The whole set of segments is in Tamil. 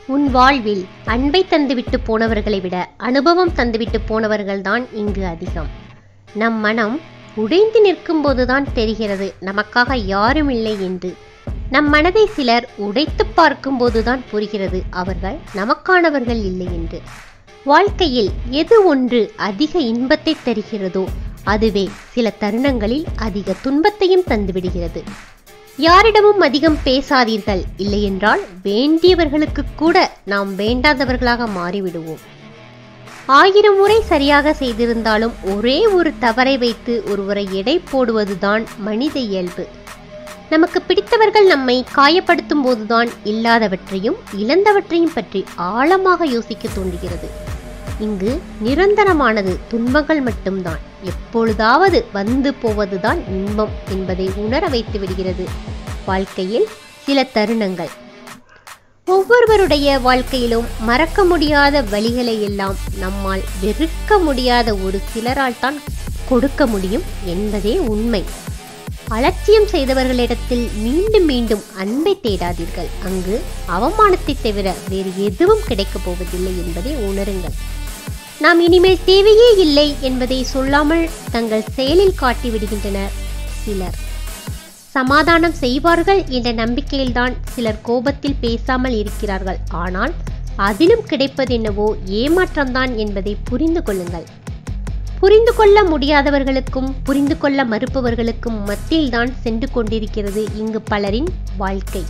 உன் வாழ்வில் அன்பை தந்துவிட்டு போனவர்களை விட அனுபவம் தந்துவிட்டு போனவர்கள்தான் இங்கு அதிகம் நம் மனம் உடைந்து நிற்கும் போதுதான் தெரிகிறது நமக்காக யாரும் இல்லை என்று நம் மனதை சிலர் உடைத்து பார்க்கும் போதுதான் புரிகிறது அவர்கள் நமக்கானவர்கள் இல்லை என்று வாழ்க்கையில் எது ஒன்று அதிக இன்பத்தை தருகிறதோ அதுவே சில தருணங்களில் அதிக துன்பத்தையும் தந்துவிடுகிறது யாரிடமும் அதிகம் பேசாதீர்கள் இல்லையென்றால் வேண்டியவர்களுக்கு கூட நாம் வேண்டாதவர்களாக மாறிவிடுவோம் ஆயிரம் முறை சரியாக செய்திருந்தாலும் ஒரே ஒரு தவறை வைத்து ஒருவரை எடை போடுவதுதான் மனித இயல்பு நமக்கு பிடித்தவர்கள் நம்மை காயப்படுத்தும் போதுதான் இல்லாதவற்றையும் இழந்தவற்றையும் பற்றி ஆழமாக யோசிக்க தோன்றுகிறது இங்கு நிரந்தரமானது துன்பங்கள் மட்டும்தான் எப்பொழுதாவது வந்து போவதுதான் இன்பம் என்பதை உணர வைத்து விடுகிறது வாழ்க்கையில் சில தருணங்கள் ஒவ்வொருவருடைய வாழ்க்கையிலும் மறக்க முடியாத வழிகளை எல்லாம் நம்மால் வெறுக்க முடியாத ஒரு சிலரால் தான் கொடுக்க முடியும் என்பதே உண்மை அலட்சியம் செய்தவர்களிடத்தில் மீண்டும் மீண்டும் அன்பை தேடாதீர்கள் அங்கு அவமானத்தை தவிர வேறு எதுவும் கிடைக்கப் போவதில்லை என்பதை உணருங்கள் நாம் இனிமேல் தேவையே இல்லை என்பதை சொல்லாமல் தங்கள் செயலில் காட்டி விடுகின்றனர் சிலர் சமாதானம் செய்வார்கள் என்ற நம்பிக்கையில்தான் சிலர் கோபத்தில் பேசாமல் இருக்கிறார்கள் ஆனால் அதிலும் கிடைப்பது என்னவோ ஏமாற்றம்தான் என்பதை புரிந்து கொள்ளுங்கள் புரிந்து கொள்ள முடியாதவர்களுக்கும் புரிந்து கொள்ள மறுப்பவர்களுக்கும் மத்தியில்தான் சென்று கொண்டிருக்கிறது இங்கு பலரின் வாழ்க்கை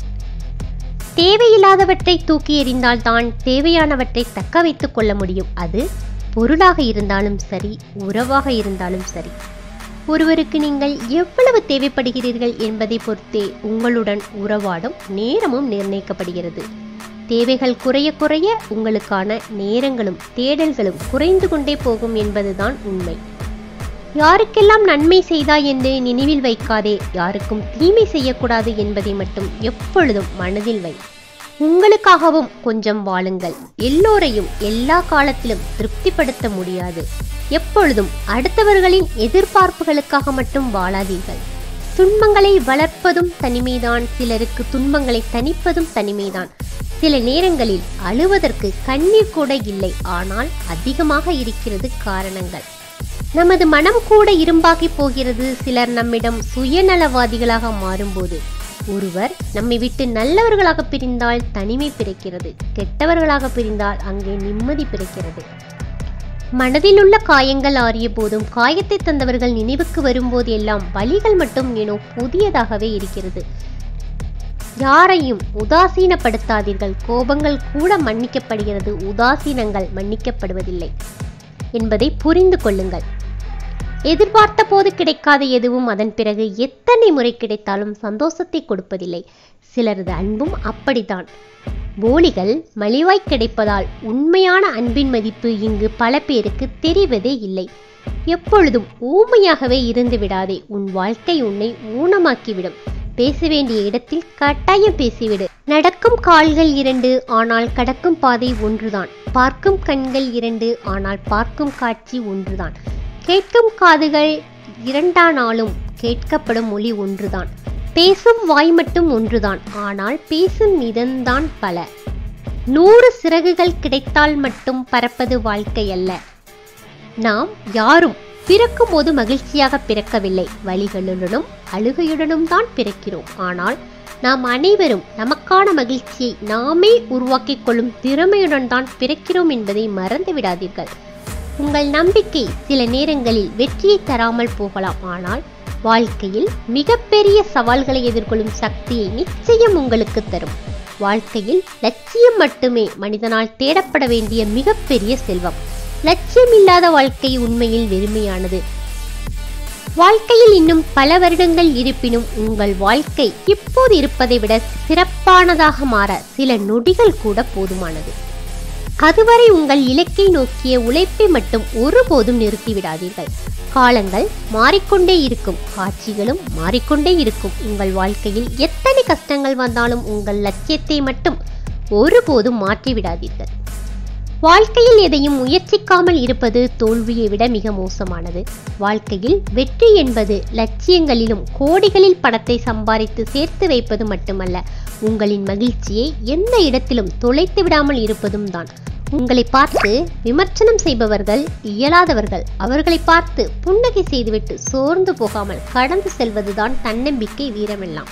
தேவையில்லாதவற்றை தூக்கி எறிந்தால்தான் தேவையானவற்றை தக்க வைத்துக் கொள்ள முடியும் அது பொருளாக இருந்தாலும் சரி உறவாக இருந்தாலும் சரி ஒருவருக்கு நீங்கள் எவ்வளவு தேவைப்படுகிறீர்கள் என்பதை பொறுத்தே உங்களுடன் உறவாடும் நேரமும் நிர்ணயிக்கப்படுகிறது தேவைகள் குறைய குறைய உங்களுக்கான நேரங்களும் தேடல்களும் குறைந்து கொண்டே போகும் என்பதுதான் உண்மை யாருக்கெல்லாம் நன்மை செய்தாய் என்று நினைவில் வைக்காதே யாருக்கும் தீமை செய்யக்கூடாது என்பதை மட்டும் எப்பொழுதும் மனதில் வை உங்களுக்காகவும் கொஞ்சம் வாழுங்கள் எல்லோரையும் எல்லா காலத்திலும் திருப்திப்படுத்த முடியாது எப்பொழுதும் அடுத்தவர்களின் எதிர்பார்ப்புகளுக்காக மட்டும் வாழாதீர்கள் துன்பங்களை வளர்ப்பதும் தனிமைதான் சிலருக்கு துன்பங்களை தணிப்பதும் தனிமைதான் சில நேரங்களில் அழுவதற்கு கண்ணீர் கூட இல்லை ஆனால் அதிகமாக இருக்கிறது காரணங்கள் நமது மனம் கூட இரும்பாகி போகிறது சிலர் நம்மிடம் சுயநலவாதிகளாக மாறும்போது ஒருவர் நம்மை விட்டு நல்லவர்களாக பிரிந்தால் தனிமை பிறக்கிறது கெட்டவர்களாக பிரிந்தால் அங்கே நிம்மதி பிறக்கிறது மனதில் உள்ள காயங்கள் ஆறிய போதும் காயத்தை தந்தவர்கள் நினைவுக்கு வரும்போது எல்லாம் வலிகள் மட்டும் ஏனோ புதியதாகவே இருக்கிறது யாரையும் உதாசீனப்படுத்தாதீர்கள் கோபங்கள் கூட மன்னிக்கப்படுகிறது உதாசீனங்கள் மன்னிக்கப்படுவதில்லை என்பதை புரிந்து கொள்ளுங்கள் எதிர்பார்த்த போது கிடைக்காத எதுவும் அதன் பிறகு எத்தனை முறை கிடைத்தாலும் சந்தோஷத்தை கொடுப்பதில்லை சிலரது அன்பும் அப்படித்தான் போலிகள் மலிவாய் கிடைப்பதால் உண்மையான அன்பின் மதிப்பு இங்கு பல பேருக்கு தெரிவதே இல்லை எப்பொழுதும் ஊமையாகவே இருந்து விடாதே உன் வாழ்க்கை உன்னை ஊனமாக்கிவிடும் பேச வேண்டிய இடத்தில் கட்டாயம் பேசிவிடு நடக்கும் கால்கள் இரண்டு ஆனால் கடக்கும் பாதை ஒன்றுதான் பார்க்கும் கண்கள் இரண்டு ஆனால் பார்க்கும் காட்சி ஒன்றுதான் கேட்கும் காதுகள் இரண்டானாலும் கேட்கப்படும் மொழி ஒன்றுதான் பேசும் வாய் மட்டும் ஒன்றுதான் ஆனால் பேசும் விதம்தான் பல நூறு சிறகுகள் கிடைத்தால் மட்டும் பறப்பது வாழ்க்கை அல்ல நாம் யாரும் பிறக்கும் போது மகிழ்ச்சியாக பிறக்கவில்லை வழிகளுடனும் அழுகையுடனும் தான் பிறக்கிறோம் ஆனால் நாம் அனைவரும் நமக்கான மகிழ்ச்சியை நாமே உருவாக்கிக் கொள்ளும் திறமையுடன் தான் பிறக்கிறோம் என்பதை மறந்து விடாதீர்கள் உங்கள் நம்பிக்கை சில நேரங்களில் வெற்றியை தராமல் போகலாம் ஆனால் வாழ்க்கையில் மிகப்பெரிய சவால்களை எதிர்கொள்ளும் சக்தியை நிச்சயம் உங்களுக்கு தரும் வாழ்க்கையில் லட்சியம் மட்டுமே மனிதனால் தேடப்பட வேண்டிய மிகப்பெரிய செல்வம் லட்சியம் இல்லாத வாழ்க்கை உண்மையில் வெறுமையானது வாழ்க்கையில் இன்னும் பல வருடங்கள் இருப்பினும் உங்கள் வாழ்க்கை இப்போது இருப்பதை விட சிறப்பானதாக மாற சில நொடிகள் கூட போதுமானது அதுவரை உங்கள் இலக்கை நோக்கிய உழைப்பை மட்டும் ஒருபோதும் நிறுத்திவிடாதீர்கள் காலங்கள் மாறிக்கொண்டே இருக்கும் காட்சிகளும் மாறிக்கொண்டே இருக்கும் உங்கள் வாழ்க்கையில் எத்தனை கஷ்டங்கள் வந்தாலும் உங்கள் லட்சியத்தை மட்டும் ஒருபோதும் மாற்றிவிடாதீர்கள் வாழ்க்கையில் எதையும் முயற்சிக்காமல் இருப்பது தோல்வியை விட மிக மோசமானது வாழ்க்கையில் வெற்றி என்பது லட்சியங்களிலும் கோடிகளில் பணத்தை சம்பாதித்து சேர்த்து வைப்பது மட்டுமல்ல உங்களின் மகிழ்ச்சியை எந்த இடத்திலும் தொலைத்து விடாமல் இருப்பதும் தான் உங்களை பார்த்து விமர்சனம் செய்பவர்கள் இயலாதவர்கள் அவர்களை பார்த்து புன்னகை செய்துவிட்டு சோர்ந்து போகாமல் கடந்து செல்வதுதான் தன்னம்பிக்கை வீரமெல்லாம்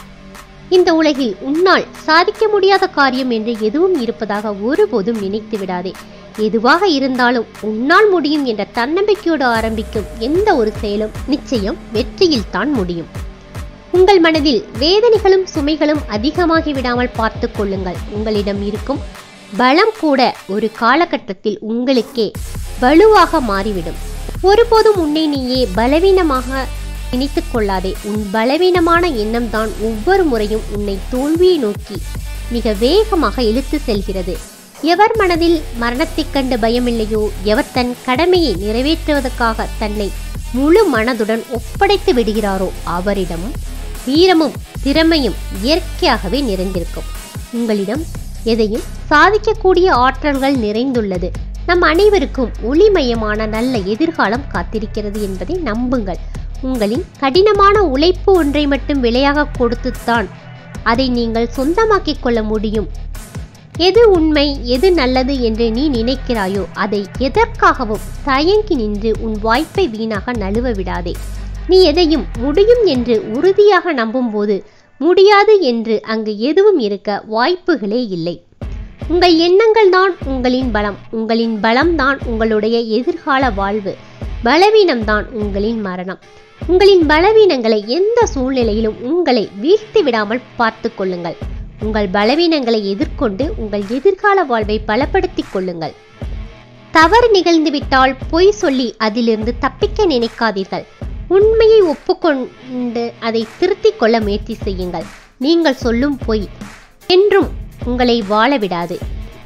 இந்த உலகில் உன்னால் சாதிக்க முடியாத காரியம் என்று எதுவும் இருப்பதாக ஒருபோதும் நினைத்து விடாதே எதுவாக இருந்தாலும் உன்னால் முடியும் என்ற தன்னம்பிக்கையோடு ஆரம்பிக்கும் எந்த ஒரு செயலும் நிச்சயம் வெற்றியில் தான் முடியும் உங்கள் மனதில் வேதனைகளும் சுமைகளும் அதிகமாகி விடாமல் பார்த்து கொள்ளுங்கள் உங்களிடம் இருக்கும் பலம் கூட ஒரு காலகட்டத்தில் உங்களுக்கே வலுவாக மாறிவிடும் ஒருபோதும் உன்னை நீயே பலவீனமாக நினைத்து கொள்ளாதே உன் பலவீனமான எண்ணம் தான் ஒவ்வொரு முறையும் உன்னை தோல்வியை நோக்கி மிக வேகமாக இழுத்து செல்கிறது எவர் மனதில் மரணத்தைக் கண்டு பயமில்லையோ எவர் தன் கடமையை நிறைவேற்றுவதற்காக தன்னை முழு மனதுடன் ஒப்படைத்து விடுகிறாரோ அவரிடமும் வீரமும் திறமையும் இயற்கையாகவே நிறைந்திருக்கும் உங்களிடம் எதையும் சாதிக்கக்கூடிய ஆற்றல்கள் நிறைந்துள்ளது நம் அனைவருக்கும் ஒளிமயமான நல்ல எதிர்காலம் காத்திருக்கிறது என்பதை நம்புங்கள் உங்களின் கடினமான உழைப்பு ஒன்றை மட்டும் விலையாக கொடுத்துத்தான் அதை நீங்கள் சொந்தமாக்கிக் கொள்ள முடியும் எது உண்மை எது நல்லது என்று நீ நினைக்கிறாயோ அதை எதற்காகவும் தயங்கி நின்று உன் வாய்ப்பை வீணாக நழுவ விடாதே நீ எதையும் முடியும் என்று உறுதியாக நம்பும்போது முடியாது என்று அங்கு எதுவும் இருக்க வாய்ப்புகளே இல்லை உங்கள் எண்ணங்கள் தான் உங்களின் பலம் உங்களின் பலம்தான் உங்களுடைய எதிர்கால வாழ்வு பலவீனம்தான் உங்களின் மரணம் உங்களின் பலவீனங்களை எந்த சூழ்நிலையிலும் உங்களை வீழ்த்தி விடாமல் பார்த்து கொள்ளுங்கள் உங்கள் பலவீனங்களை எதிர்கொண்டு உங்கள் எதிர்கால வாழ்வை பலப்படுத்திக் கொள்ளுங்கள் தவறு நிகழ்ந்துவிட்டால் பொய் சொல்லி அதிலிருந்து தப்பிக்க நினைக்காதீர்கள் உண்மையை ஒப்புக்கொண்டு அதை திருத்திக் கொள்ள முயற்சி செய்யுங்கள் நீங்கள் சொல்லும் பொய் என்றும் உங்களை வாழ விடாது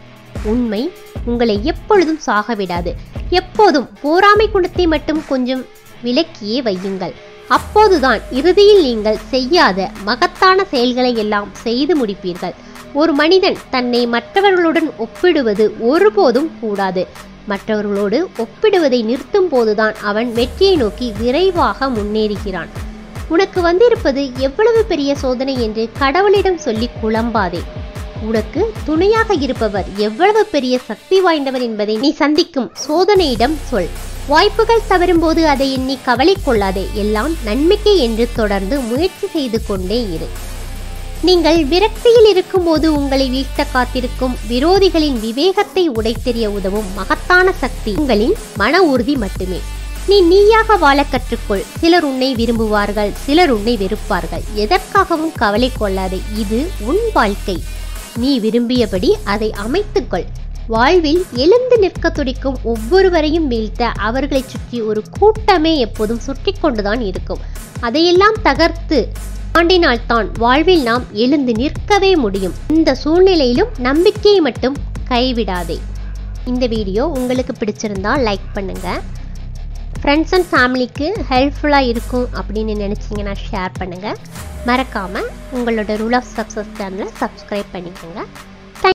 உண்மை உங்களை எப்பொழுதும் சாக விடாது எப்போதும் போராமை குணத்தை மட்டும் கொஞ்சம் விலக்கியே வையுங்கள் அப்போதுதான் இறுதியில் நீங்கள் செய்யாத மகத்தான செயல்களை எல்லாம் செய்து முடிப்பீர்கள் ஒரு மனிதன் தன்னை மற்றவர்களுடன் ஒப்பிடுவது ஒருபோதும் கூடாது மற்றவர்களோடு ஒப்பிடுவதை நிறுத்தும் போதுதான் அவன் வெற்றியை நோக்கி விரைவாக முன்னேறுகிறான் உனக்கு வந்திருப்பது எவ்வளவு பெரிய சோதனை என்று கடவுளிடம் சொல்லி குழம்பாதே உனக்கு துணையாக இருப்பவர் எவ்வளவு பெரிய சக்தி வாய்ந்தவர் என்பதை நீ சந்திக்கும் சோதனையிடம் சொல் வாய்ப்புகள் தவறும்போது அதை எண்ணி கவலை கொள்ளாதே எல்லாம் நன்மைக்கே என்று தொடர்ந்து முயற்சி செய்து கொண்டே இரு நீங்கள் விரக்தியில் இருக்கும்போது உங்களை வீழ்த்த காத்திருக்கும் விரோதிகளின் விவேகத்தை உடைத்தெறிய உதவும் மகத்தான சக்தி உங்களின் மன உறுதி மட்டுமே நீ நீயாக வாழ கற்றுக்கொள் சிலர் உன்னை விரும்புவார்கள் சிலர் உன்னை வெறுப்பார்கள் எதற்காகவும் கவலை கொள்ளாதே இது உன் வாழ்க்கை நீ விரும்பியபடி அதை அமைத்துக்கொள் வாழ்வில் எழுந்து நிற்க துடிக்கும் ஒவ்வொருவரையும் வீழ்த்த அவர்களைச் சுற்றி ஒரு கூட்டமே எப்போதும் சுற்றி கொண்டுதான் இருக்கும் அதையெல்லாம் தகர்த்து ஆண்டினால்தான் வாழ்வில் நாம் எழுந்து நிற்கவே முடியும் இந்த சூழ்நிலையிலும் நம்பிக்கையை மட்டும் கைவிடாதே இந்த வீடியோ உங்களுக்கு பிடிச்சிருந்தா லைக் பண்ணுங்க ஃப்ரெண்ட்ஸ் அண்ட் ஃபேமிலிக்கு ஹெல்ப்ஃபுல்லாக இருக்கும் அப்படின்னு நினச்சிங்கன்னா ஷேர் பண்ணுங்கள் மறக்காமல் உங்களோட ரூல் ஆஃப் சக்ஸஸ் சேனலை சப்ஸ்கிரைப் பண்ணிக்கோங்க